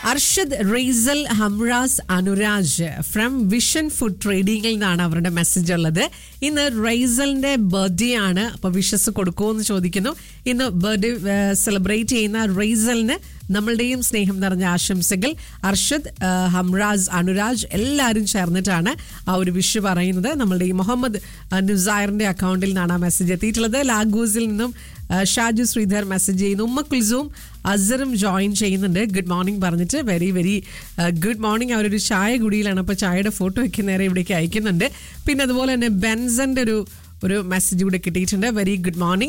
അർഷദ് റീസൽ Hamraz Anuraj from vision food ട്രേഡിംഗിൽ നിന്നാണ് അവരുടെ മെസ്സേജ് ഉള്ളത് ഇന്ന് റൈസലിന്റെ ബർത്ത്ഡേ ആണ് അപ്പൊ വിഷസ് കൊടുക്കുമോ ചോദിക്കുന്നു ഇന്ന് ബർത്ത്ഡേ സെലിബ്രേറ്റ് ചെയ്യുന്ന റൈസലിന് നമ്മളുടെയും സ്നേഹം നിറഞ്ഞ ആശംസകൾ അർഷദ് ആ, ഹംറാസ് അനുരാജ് എല്ലാവരും ചേർന്നിട്ടാണ് ആ ഒരു വിഷ് പറയുന്നത് നമ്മളുടെ ഈ മുഹമ്മദ് ആ, നുസൈറിന്റെ അക്കൗണ്ടിൽ നിന്നാണ് ആ മെസ്സേജ് എത്തിയിട്ടുള്ളത് ലാഗൂസിൽ നിന്നും ആ, ഷാജു ശ്രീധർ മെസ്സേജ് ചെയ്യുന്നു ഉമ്മ കുൽസും അസറും ജോയിൻ ചെയ്യുന്നുണ്ട് ഗുഡ് മോർണിംഗ് പറഞ്ഞിട്ട് വെരി വെരി ഗുഡ് മോർണിംഗ് അവരൊരു ചായ കുടിയിലാണ് അപ്പോൾ ചായയുടെ ഫോട്ടോ ഒക്കെ നേരെ ഇവിടേക്ക് അയക്കുന്നുണ്ട് പിന്നെ അതുപോലെ തന്നെ ബെൻസന്റെ ഒരു ഒരു മെസ്സേജ് കൂടെ കിട്ടിയിട്ടുണ്ട് വെരി ഗുഡ് മോർണിംഗ്